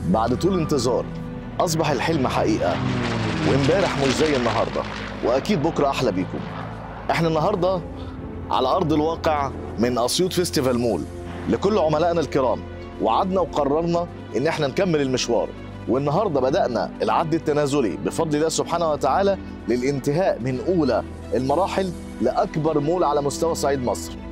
بعد طول انتظار أصبح الحلم حقيقة وامبارح مش زي النهاردة وأكيد بكرة أحلى بيكم احنا النهاردة على أرض الواقع من أسيوط فيستيفال مول لكل عملائنا الكرام وعدنا وقررنا إن احنا نكمل المشوار والنهارده بدأنا العد التنازلي بفضل الله سبحانه وتعالى للانتهاء من أولى المراحل لأكبر مول على مستوى صعيد مصر